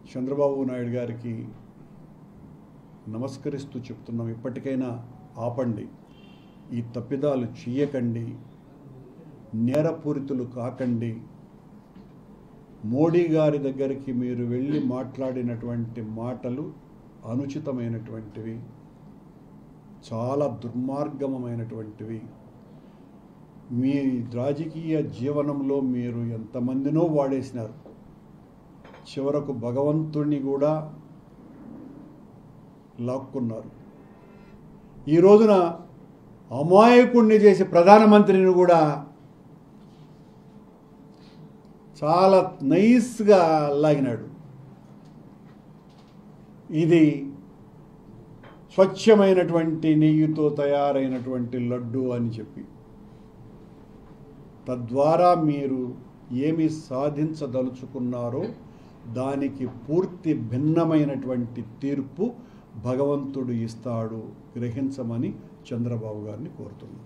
చంద్రబాబు నాయుడు గారికి నమస్కరిస్తూ చెప్తున్నాం ఇప్పటికైనా ఆపండి ఈ తప్పిదాలు చేయకండి నేరపూరితులు కాకండి మోడీ గారి దగ్గరికి మీరు వెళ్ళి మాట్లాడినటువంటి మాటలు అనుచితమైనటువంటివి చాలా దుర్మార్గమైనటువంటివి మీ రాజకీయ జీవనంలో మీరు ఎంతమందినో వాడేసినారు చివరకు భగవంతుణ్ణి కూడా లాక్కున్నారు ఈ రోజున అమాయకుణ్ణి చేసి ప్రధానమంత్రిని కూడా చాలా నైస్గా లాగినాడు ఇది స్వచ్ఛమైనటువంటి నెయ్యితో తయారైనటువంటి లడ్డు అని చెప్పి తద్వారా మీరు ఏమి సాధించదలుచుకున్నారో దానికి పూర్తి భిన్నమైనటువంటి తీర్పు భగవంతుడు ఇస్తాడు గ్రహించమని చంద్రబాబు గారిని కోరుతున్నాను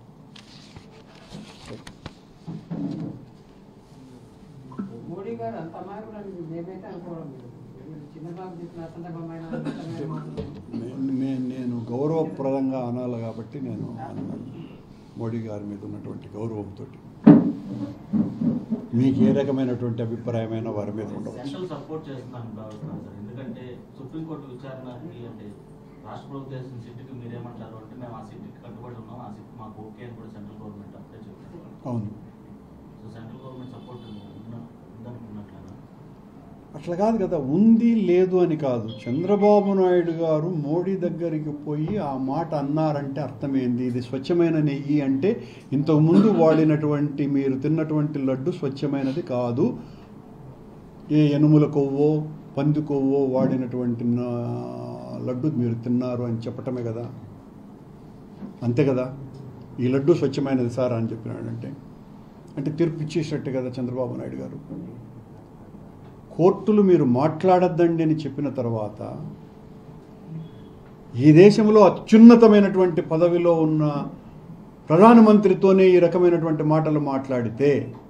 మోడీ గారు అంత అమాయకుడు అని మేమైతే అనుకోవడం లేదు మీరు చిన్నబాబు చెప్పిన సందర్భమైన నేను- నేను నేను గౌరవప్రదంగా అనాలి కాబట్టి నేను అన్నాను మోడీ గారి మీద ఉన్నటువంటి గౌరవంతో మీకు ఏ రకమైనటువంటి అభిప్రాయమైన వారి మీద ఉండవచ్చు సెంట్రల్ సపోర్ట్ చేస్తున్నాను భావిస్తున్నాను సార్ ఎందుకంటే సుప్రీంకోర్టు విచారణకి అంటే రాష్ట్ర ప్రభుత్వం చేసిన సిట్కి మీరేమంటారు అంటే మేము ఆ సిట్కి కట్టుబడి ఉన్నాం ఆ సిట్ మాకు ఓకే అని కూడా సెంట్రల్ గవర్నమెంట్ అప్పుడే చెప్పారు అవును సో సెంట్రల్ గవర్నమెంట్ సపోర్ట్ ఉందనుకున్నట్లేనా అట్లా కాదు కదా ఉంది లేదు అని కాదు చంద్రబాబు నాయుడు గారు మోడీ దగ్గరికి పోయి ఆ మాట అన్నారంటే అర్థమైంది ఇది స్వచ్ఛమైన నెయ్యి అంటే ఇంతకుముందు వాడినటువంటి మీరు తిన్నటువంటి లడ్డు స్వచ్ఛమైనది కాదు ఏ ఎనుముల కొవ్వో పంది కొవ్వో వాడినటువంటి నా- లడ్డు మీరు తిన్నారు అని చెప్పటమే కదా అంతే కదా ఈ లడ్డు స్వచ్ఛమైనది సార్ అని చెప్పినాడంటే అంటే తీర్పు ఇచ్చేసినట్టే కదా చంద్రబాబు నాయుడు గారు కోర్టులు మీరు మాట్లాడద్దండి అని చెప్పిన తర్వాత ఈ దేశంలో అత్యున్నతమైనటువంటి పదవిలో ఉన్న ప్రధానమంత్రితోనే ఈ రకమైనటువంటి మాటలు మాట్లాడితే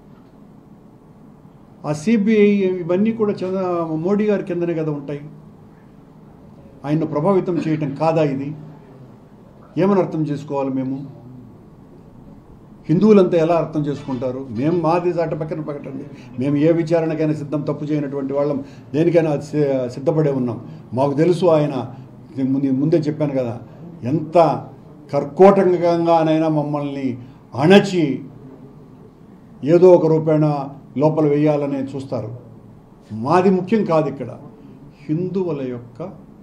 ఆ సిబిఐ ఇవన్నీ కూడా చంద్ర మోడీ గారి కిందనే కదా ఉంటాయి ఆయన్ను ప్రభావితం చేయటం కాదా ఇది ఏమని అర్థం చేసుకోవాలి మేము హిందువులంతా ఎలా అర్థం చేసుకుంటారు మేము మాది అటు పక్కన పక్కటండి మేము ఏ విచారణకైనా సిద్ధం తప్పు చేయనటువంటి వాళ్ళం దేనికైనా సి- సిద్ధపడే ఉన్నాం మాకు తెలుసు ఆయన నేను ముందు- ముందే చెప్పాను కదా ఎంత కర్కోటకంగానైనా మమ్మల్ని అణచి ఏదో ఒక రూపేణ లోపల వేయాలని చూస్తారు మాది ముఖ్యం కాదు ఇక్కడ హిందువుల యొక్క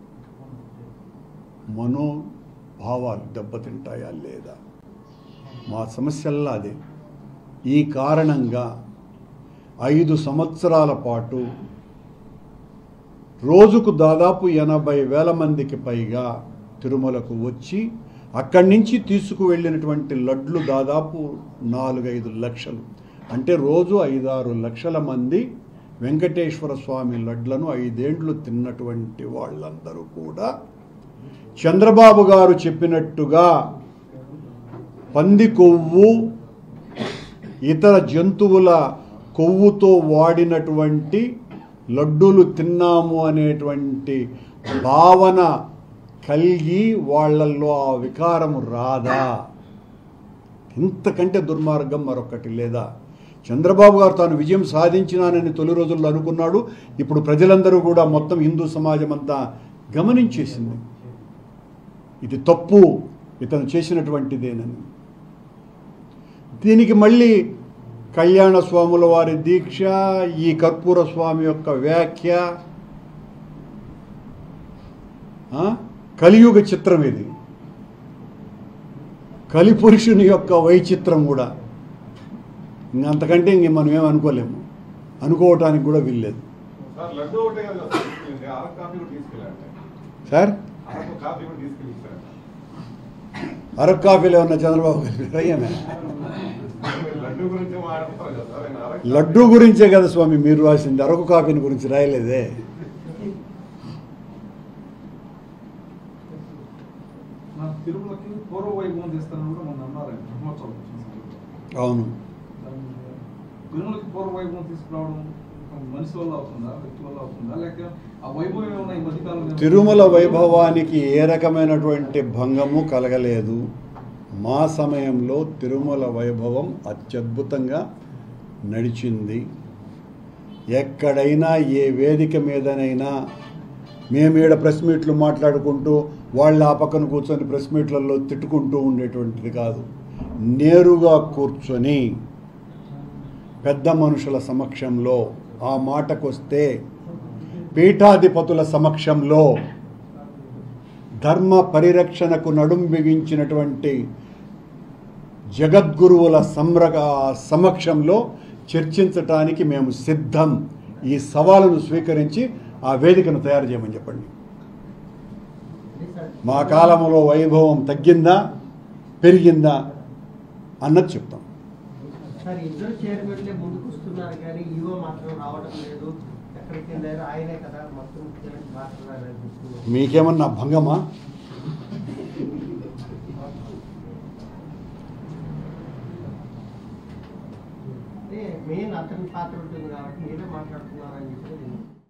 మనోభావాలు దెబ్బతింటాయా లేదా మా సమస్యల్లా అదే ఈ కారణంగా ఐదు సంవత్సరాల పాటు రోజుకు దాదాపు ఎనభై వేల మందికి పైగా తిరుమలకు వచ్చి అక్కడి నుంచి తీసుకువెళ్ళినటువంటి లడ్లు దాదాపు నాలుగైదు లక్షలు అంటే రోజు ఐదారు లక్షల మంది వెంకటేశ్వర స్వామి లడ్లను ఐదేండ్లు తిన్నటువంటి వాళ్ళందరూ కూడా చంద్రబాబు గారు చెప్పినట్టుగా పంది కొవ్వు ఇతర జంతువుల కొవ్వుతో వాడినటువంటి లడ్డూలు తిన్నాము అనేటువంటి భావన కలిగి వాళ్ళల్లో ఆ వికారం రాదా ఇంతకంటే దుర్మార్గం మరొకటి లేదా చంద్రబాబు గారు తాను విజయం సాధించినానని తొలి రోజుల్లో అనుకున్నాడు ఇప్పుడు ప్రజలందరూ కూడా మొత్తం హిందూ సమాజం అంతా గమనించేసింది ఇది తప్పు ఇతను చేసినటువంటిదేనని దీనికి మళ్ళీ కళ్యాణ స్వాముల వారి దీక్ష ఈ కర్పూర స్వామి యొక్క వ్యాఖ్య ఆ? కలియుగ చిత్రం ఇది కలిపురుషుని యొక్క వైచిత్రం కూడా ఇంక అంతకంటే ఇంక మనం ఏం అనుకోలేము అనుకోవటానికి కూడా వీల్లేదు సార్ లడ్డు ఒకటే కదా సార్ తీసుకెళ్ళింది అరకు కాఫీ కూడా తీసుకెళ్ళండి సార్ అరకు కాఫీ కూడా తీసుకెళ్ళి సార్ అరకు కాఫీలో ఉన్న చంద్రబాబు గారు అయ్యామే లడ్డు గురించి మాట్లాడతారు కదా సార్ ఆయన అరకు లడ్డు గురించే కదా స్వామి మీరు రాసింది అరకు కాఫీని గురించి రాయలేదే నా తిరుమలకి పూర్వ వైభవం తీస్తానని కూడా మొన్న అన్నారండి బ్రహ్మోత్సవం వచ్చిన సందర్భంలో. అవును దాన్ని తిరుమలకి పూర్వ వైభవం తీసుకురావడం ఒక మనిషి వల్ల అవుతుందా వ్యక్తి వల్ల అవుతుందా లేక ఆ వైభవం ఏమైనా ఈ మధ్యకాలంలో తిరుమల వైభవానికి ఏ రకమైనటువంటి భంగము కలగలేదు మా సమయంలో తిరుమల వైభవం అత్యద్భుతంగా నడిచింది ఎక్కడైనా ఏ వేదిక మీదనైనా మేము ఈడ ప్రెస్ మీట్లు మాట్లాడుకుంటూ వాళ్ళు ఆ పక్కన కూర్చొని ప్రెస్ మీట్లలో తిట్టుకుంటూ ఉండేటువంటిది కాదు నేరుగా కూర్చొని పెద్ద మనుషుల సమక్షంలో ఆ మాటకొస్తే పీఠాధిపతుల సమక్షంలో ధర్మ పరిరక్షణకు నడుం బిగించినటువంటి జగద్గురువుల సంరగ సమక్షంలో చర్చించటానికి మేము సిద్ధం ఈ సవాలును స్వీకరించి ఆ వేదికను తయారు చేయమని చెప్పండి మా కాలంలో వైభవం తగ్గిందా పెరిగిందా అన్నది చెప్తాం సార్ ఇద్దరు చైర్మన్లే ముందుకు వస్తున్నారు కానీ ఈవో మాత్రం రావడం లేదు ఎక్కడికి వెళ్ళారు ఆయనే కదా మొత్తం ముఖ్యమంత్రి మాట్లాడారు అనిపిస్తుంది మీకేమన్నా భంగమా అంటే మెయిన్ అతని పాత్ర ఉంటుంది కాబట్టి మీరే మాట్లాడుతున్నారని చెప్పి